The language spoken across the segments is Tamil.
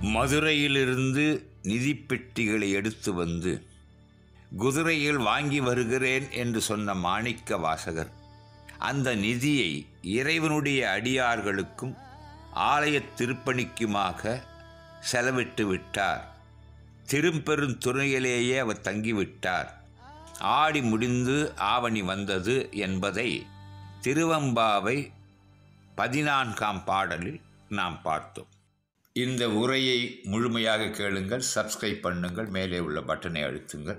மதுரையிலிருந்து நிதிப்பெட்டிகளை எடுத்து வந்து குதிரையில் வாங்கி வருகிறேன் என்று சொன்ன மாணிக்க வாசகர் அந்த நிதியை இறைவனுடைய அடியார்களுக்கும் ஆலய திருப்பணிக்குமாக செலவிட்டு விட்டார் திருப்பெருந்துறையிலேயே அவர் தங்கிவிட்டார் ஆடி முடிந்து ஆவணி வந்தது என்பதை திருவம்பாவை பதினான்காம் பாடலில் நாம் பார்த்தோம் இந்த உரையை முழுமையாக கேளுங்கள் சப்ஸ்கிரைப் பண்ணுங்கள் மேலே உள்ள பட்டனை அழுத்துங்கள்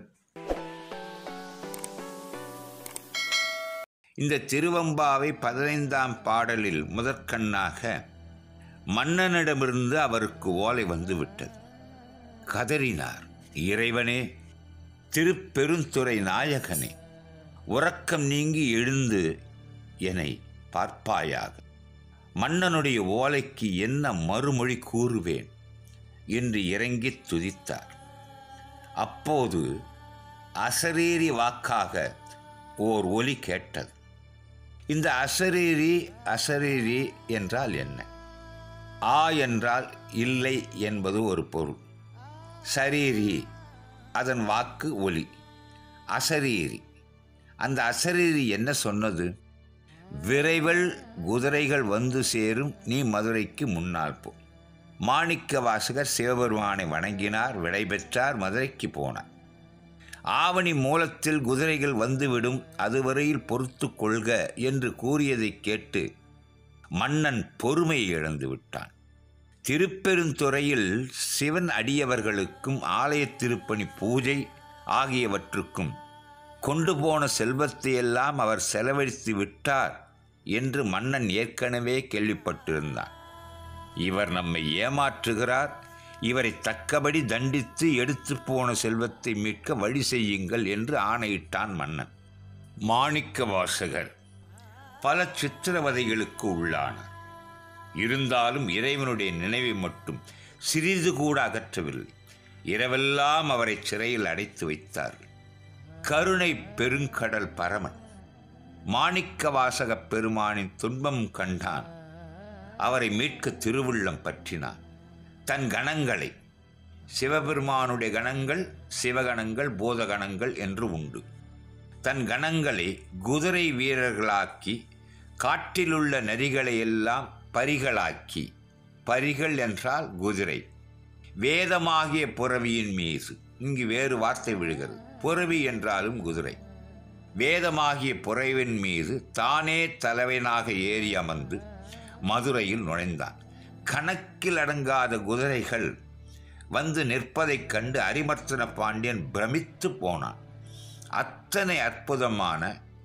இந்த திருவம்பாவை பதினைந்தாம் பாடலில் முதற்கண்ணாக மன்னனிடமிருந்து அவருக்கு ஓலை வந்து விட்டது கதறினார் இறைவனே திருப்பெருந்துறை நாயகனே உறக்கம் நீங்கி எழுந்து என்னை பார்ப்பாயாக மன்னனுடைய ஓலைக்கு என்ன மறுமொழி கூறுவேன் என்று இறங்கித் துதித்தார் அப்போது அசரீரி வாக்காக ஓர் ஒலி கேட்டது இந்த அசரீரி அசரீரி என்றால் என்ன ஆ என்றால் இல்லை என்பது ஒரு பொருள் சரீரி அதன் வாக்கு ஒலி அசரீரி அந்த அசரீரி என்ன சொன்னது விரைவில் குதிரைகள் வந்து சேரும் நீ மதுரைக்கு முன்னால் போ மாணிக்க வாசகர் சிவபெருமானை வணங்கினார் விடைபெற்றார் மதுரைக்கு போனார் ஆவணி மூலத்தில் குதிரைகள் வந்துவிடும் அதுவரையில் பொறுத்து கொள்க என்று கூறியதைக் கேட்டு மன்னன் பொறுமையை இழந்து விட்டான் திருப்பெருந்துறையில் சிவன் அடியவர்களுக்கும் ஆலய திருப்பணி பூஜை ஆகியவற்றுக்கும் கொண்டு போன செல்வத்தையெல்லாம் அவர் செலவழித்து விட்டார் என்று மன்னன் ஏற்கனவே கேள்விப்பட்டிருந்தான் இவர் நம்மை ஏமாற்றுகிறார் இவரை தக்கபடி தண்டித்து எடுத்து போன செல்வத்தை மீட்க வழி செய்யுங்கள் என்று ஆணையிட்டான் மன்னன் மாணிக்க வாசகர் பல சித்திரவதைகளுக்கு உள்ளானார் இருந்தாலும் இறைவனுடைய நினைவை மட்டும் சிறிது கூட அகற்றவில்லை இரவெல்லாம் அவரை சிறையில் அடைத்து வைத்தார்கள் கருணை பெருங்கடல் பரமன் மாணிக்க வாசகப் பெருமானின் துன்பம் கண்டான் அவரை மீட்க திருவுள்ளம் பற்றினான் தன் கணங்களை சிவபெருமானுடைய கணங்கள் சிவகணங்கள் பூதகணங்கள் என்று உண்டு தன் கணங்களை குதிரை வீரர்களாக்கி காட்டிலுள்ள நரிகளை எல்லாம் பரிகளாக்கி பரிகள் என்றால் குதிரை வேதமாகிய புறவியின் மீது இங்கு வேறு வார்த்தை விழுகிறது புறவி என்றாலும் குதிரை வேதமாகிய புறவின் மீது தானே தலைவனாக ஏறி அமர்ந்து மதுரையில் நுழைந்தான் கணக்கில் அடங்காத குதிரைகள் வந்து நிற்பதைக் கண்டு அரிமர்த்தன பாண்டியன் பிரமித்து போனான் அத்தனை அற்புதமான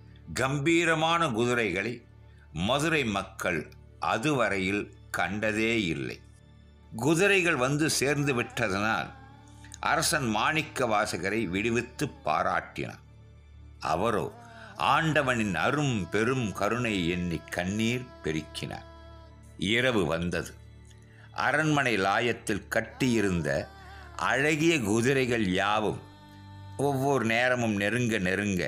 கம்பீரமான குதிரைகளை மதுரை மக்கள் அதுவரையில் கண்டதே இல்லை குதிரைகள் வந்து சேர்ந்து விட்டதனால் அரசன் மாணிக்க வாசகரை விடுவித்து பாராட்டினான் அவரோ ஆண்டவனின் அரும் பெரும் கருணை எண்ணி கண்ணீர் பெருக்கினார் இரவு வந்தது அரண்மனை லாயத்தில் கட்டியிருந்த அழகிய குதிரைகள் யாவும் ஒவ்வொரு நேரமும் நெருங்க நெருங்க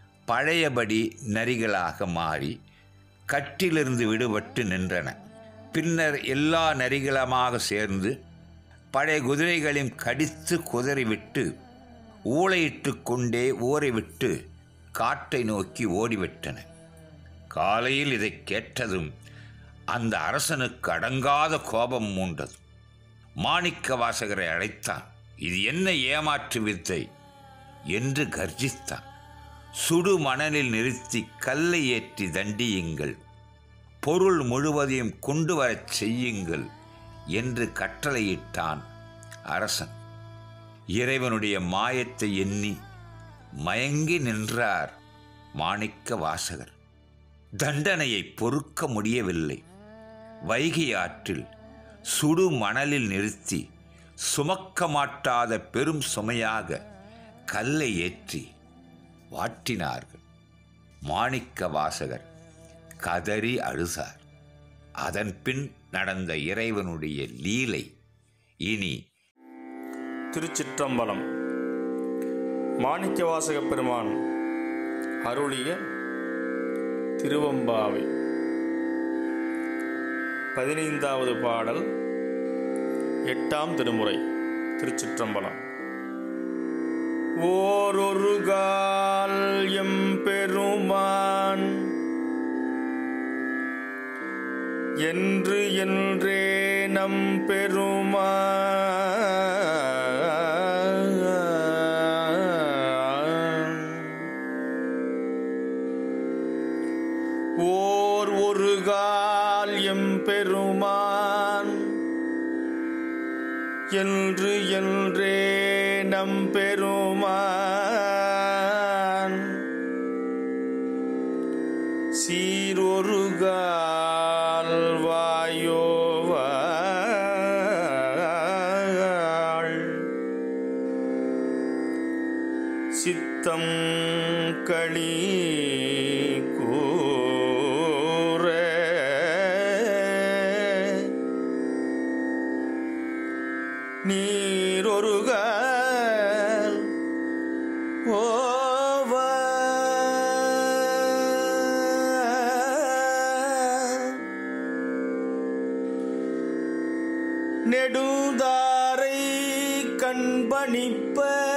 பழையபடி நரிகளாக மாறி கட்டிலிருந்து விடுபட்டு நின்றன பின்னர் எல்லா நரிகளுமாக சேர்ந்து பழைய குதிரைகளையும் கடித்து குதறிவிட்டு ஊளையிட்டு கொண்டே ஊறைவிட்டு காட்டை நோக்கி ஓடிவிட்டன காலையில் இதைக் கேட்டதும் அந்த அரசனுக்கு அடங்காத கோபம் மூண்டது மாணிக்க வாசகரை அழைத்தான் இது என்ன ஏமாற்று வித்தை என்று கர்ஜித்தான் சுடு மணலில் நிறுத்தி கல்லை ஏற்றி தண்டியுங்கள் பொருள் முழுவதையும் கொண்டு வரச் செய்யுங்கள் என்று கட்டளையிட்டான் அரசன் இறைவனுடைய மாயத்தை எண்ணி மயங்கி நின்றார் மாணிக்க வாசகர் தண்டனையை பொறுக்க முடியவில்லை வைகை ஆற்றில் சுடு மணலில் நிறுத்தி சுமக்க மாட்டாத பெரும் சுமையாக கல்லை ஏற்றி வாட்டினார்கள் மாணிக்க வாசகர் கதறி அழுதார் அதன் பின் நடந்த இறைவனுடைய லீலை இனி திருச்சிற்றம்பலம் மாணிக்கவாசக பெருமான் அருளிய திருவம்பாவை பதினைந்தாவது பாடல் எட்டாம் திருமுறை திருச்சிற்றம்பலம் ஓரொரு கால் எம்பெருமான் என்று என்றே நம் பெருமான் ஓர் ஒரு கால் எம்பெருமான் என்று என்றே நம் பெருமான் சீரொரு கால் வாயோவாள் சித்தம் களி கூற நீரொருகால் ஓவ நெடுந்தாரை கண்பணிப்ப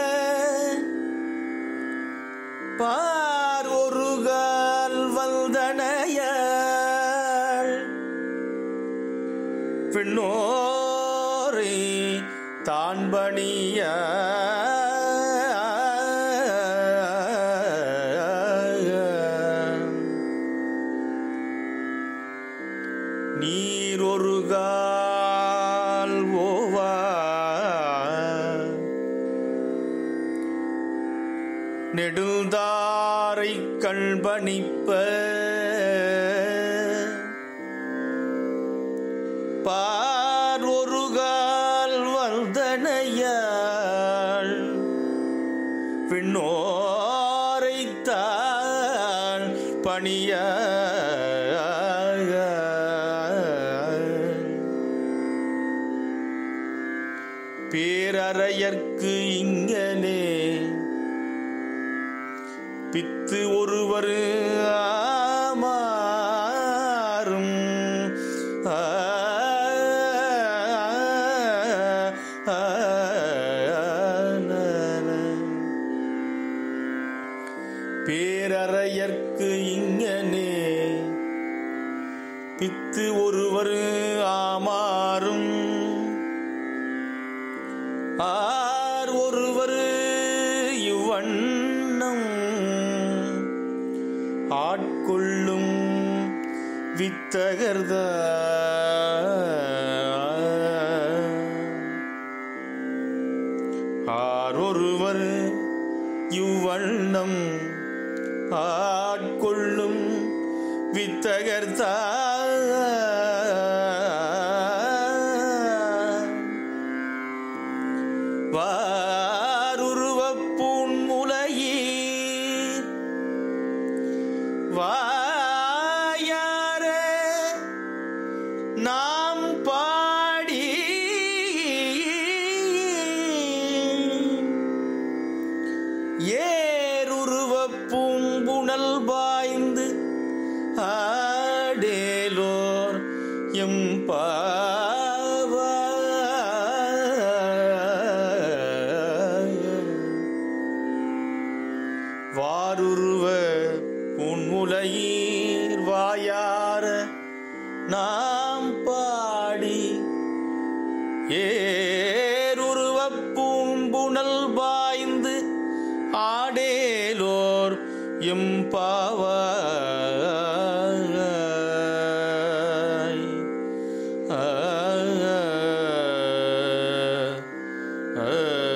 பார் ஒரு கால் வந்தனையாள் பெண்ணோரை தான்பணிய நீரொரு கால் ஓவா நெடுந்தாரை கண்பணிப்ப பார் ஒரு கால் வந்தனையாள் பின்னோரைத்தான் பணிய பேரறையர்க்கு இங்கனே பித்து ஒருவர் ஆமாறும் ஆ, ஆ, பேரறையர்க்கு இங்கனே பித்து ஒருவர் ஆமாறும் ஆர் ஒருவர் இவ்வண்ணம் ஆட்கொள்ளும் வித்தகர்த ஆரொருவர் இவ்வண்ணம் ஆட்கொள்ளும் வித்தகர்தா வாருருவப் பூன்முலையீர் வாயார நாம் பாடி ஏருருவப் பூங்குணல் பாய்ந்து ஆடேலோர் எம்பாவ வாருருவ உன்முலையீர் வாயார நாம் பாடி ஏருருவப் பூம்புணல் பாய்ந்து ஆடேலோர் எம்பாவாய் ஆ, ஆ,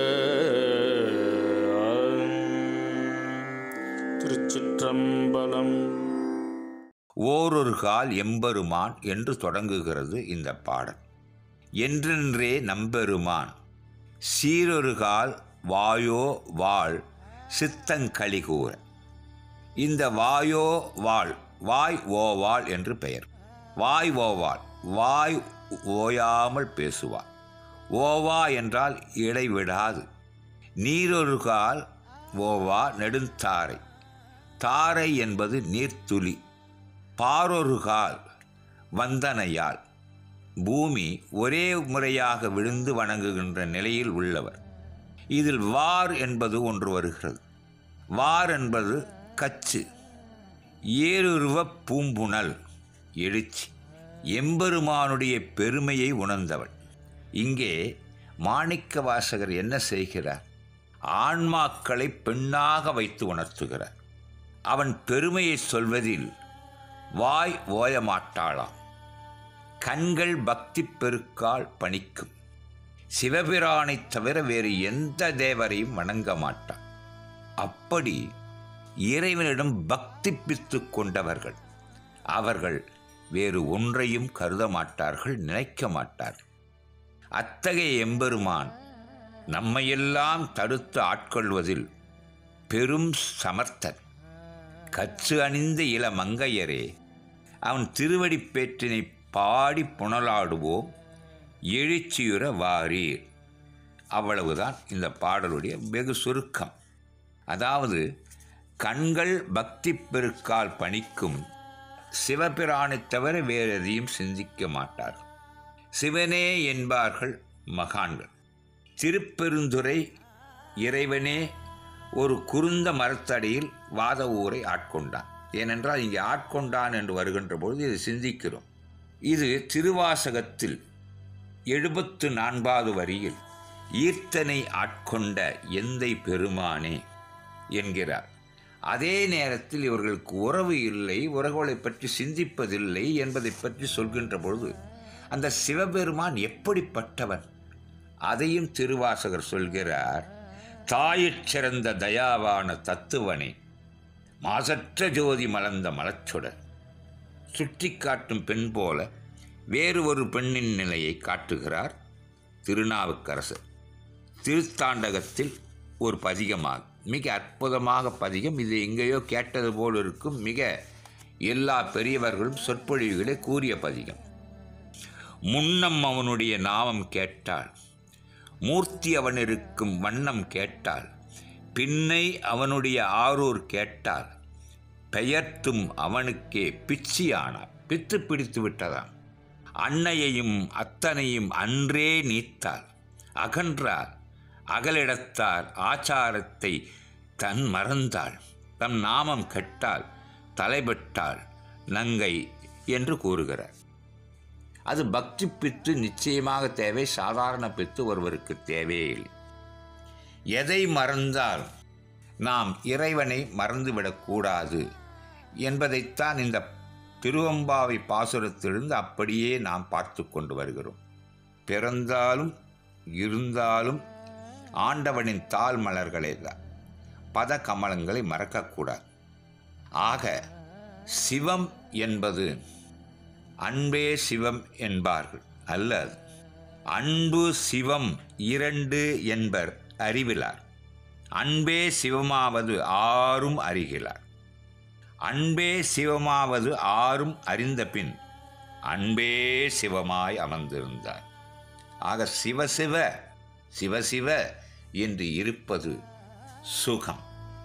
திருச்சிற்றம்பலம் ஓரொரு கால் எம்பெருமான் என்று தொடங்குகிறது இந்த பாடல் என்றென்றே நம்பெருமான் சீரொரு கால் வாயோ வாழ் சித்தங்களி கூற இந்த வாயோ வாழ் வாய் ஓவாள் என்று பெயர் வாய் ஓவாள் வாய் ஓயாமல் பேசுவாள் ஓவா என்றால் இடைவிடாது நீரொரு கால் ஓவா நெடுந்தாரை தாரை என்பது நீர்த்துளி பாரொரு கால் வந்தனையால் பூமி ஒரே முறையாக விழுந்து வணங்குகின்ற நிலையில் உள்ளவர் இதில் வார் என்பது ஒன்று வருகிறது வார் என்பது கச்சு ஏருருவ பூம்புணல் எழுச்சி எம்பெருமானுடைய பெருமையை உணர்ந்தவள் இங்கே மாணிக்க வாசகர் என்ன செய்கிறார் ஆன்மாக்களை பெண்ணாக வைத்து உணர்த்துகிறார் அவன் பெருமையை சொல்வதில் வாய் ஓயமாட்டாளாம் கண்கள் பக்தி பெருக்கால் பணிக்கும் சிவபிரானைத் தவிர வேறு எந்த தேவரையும் வணங்க மாட்டான் அப்படி இறைவனிடம் பக்தி பித்து கொண்டவர்கள் அவர்கள் வேறு ஒன்றையும் கருத மாட்டார்கள் நினைக்க மாட்டார்கள் அத்தகைய எம்பெருமான் நம்மையெல்லாம் தடுத்து ஆட்கொள்வதில் பெரும் சமர்த்தன் கச்சு அணிந்த இள மங்கையரே அவன் திருவடிப்பேற்றினை பாடி புனலாடுவோம் எழுச்சியுற வாரீர் அவ்வளவுதான் இந்த பாடலுடைய வெகு சுருக்கம் அதாவது கண்கள் பக்தி பெருக்கால் பணிக்கும் சிவபிரானைத் தவிர வேறு எதையும் சிந்திக்க மாட்டார் சிவனே என்பார்கள் மகான்கள் திருப்பெருந்துறை இறைவனே ஒரு குருந்த மரத்தடியில் வாத ஊரை ஆட்கொண்டான் ஏனென்றால் இங்கே ஆட்கொண்டான் என்று வருகின்ற பொழுது இதை சிந்திக்கிறோம் இது திருவாசகத்தில் எழுபத்து நான்காவது வரியில் ஈர்த்தனை ஆட்கொண்ட எந்தை பெருமானே என்கிறார் அதே நேரத்தில் இவர்களுக்கு உறவு இல்லை உறவுகளை பற்றி சிந்திப்பதில்லை என்பதை பற்றி சொல்கின்ற பொழுது அந்த சிவபெருமான் எப்படிப்பட்டவன் அதையும் திருவாசகர் சொல்கிறார் தாயிற் சிறந்த தயாவான தத்துவனே மாசற்ற ஜோதி மலர்ந்த மலச்சுடர் சுட்டி காட்டும் பெண் போல வேறு ஒரு பெண்ணின் நிலையை காட்டுகிறார் திருநாவுக்கரசர் திருத்தாண்டகத்தில் ஒரு பதிகமாக மிக அற்புதமாக பதிகம் இது எங்கேயோ கேட்டது போல் இருக்கும் மிக எல்லா பெரியவர்களும் சொற்பொழிவுகளை கூறிய பதிகம் முன்னம் அவனுடைய நாமம் கேட்டாள் மூர்த்தி அவன் இருக்கும் வண்ணம் கேட்டாள் பின்னை அவனுடைய ஆரூர் கேட்டாள் பெயர்த்தும் அவனுக்கே பிச்சியானார் பித்து பிடித்து விட்டதாம் அன்னையையும் அத்தனையும் அன்றே நீத்தாள் அகன்றார் அகலிடத்தார் ஆச்சாரத்தை தன் மறந்தாள் தம் நாமம் கெட்டால் தலைபெட்டாள் நங்கை என்று கூறுகிறார் அது பக்தி பித்து நிச்சயமாக தேவை சாதாரண பித்து ஒருவருக்கு தேவையே இல்லை எதை மறந்தால் நாம் இறைவனை மறந்துவிடக்கூடாது என்பதைத்தான் இந்த திருவம்பாவை பாசுரத்திலிருந்து அப்படியே நாம் பார்த்து கொண்டு வருகிறோம் பிறந்தாலும் இருந்தாலும் ஆண்டவனின் தாள் மலர்களே தான் பத கமலங்களை மறக்கக்கூடாது ஆக சிவம் என்பது அன்பே சிவம் என்பார்கள் அல்லது அன்பு சிவம் இரண்டு என்பர் அறிவிலார் அன்பே சிவமாவது ஆறும் அறிகிறார் அன்பே சிவமாவது ஆறும் அறிந்த பின் அன்பே சிவமாய் அமர்ந்திருந்தார் ஆக சிவசிவ சிவசிவ என்று இருப்பது சுகம்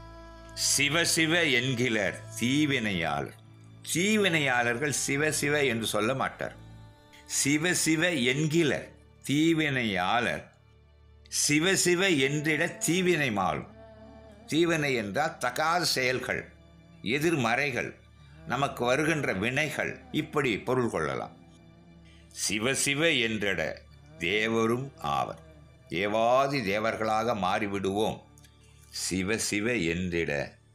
சிவசிவ என்கிறார் தீவினையாளர் தீவினையாளர்கள் சிவசிவ என்று சொல்ல மாட்டார் சிவசிவ என்கிற தீவினையாளர் சிவசிவ என்றிட தீவினை மாறும் தீவினை என்றால் தகாத செயல்கள் எதிர்மறைகள் நமக்கு வருகின்ற வினைகள் இப்படி பொருள் கொள்ளலாம் சிவசிவ என்றிட தேவரும் ஆவர் தேவாதி தேவர்களாக மாறிவிடுவோம் சிவசிவ என்றிட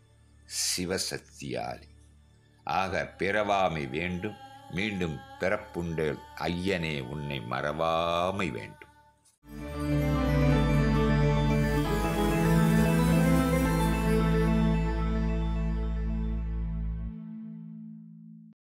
சிவசக்தியாலி ஆக பிறவாமை வேண்டும் மீண்டும் பிறப்புண்டேல் ஐயனே உன்னை மறவாமை வேண்டும்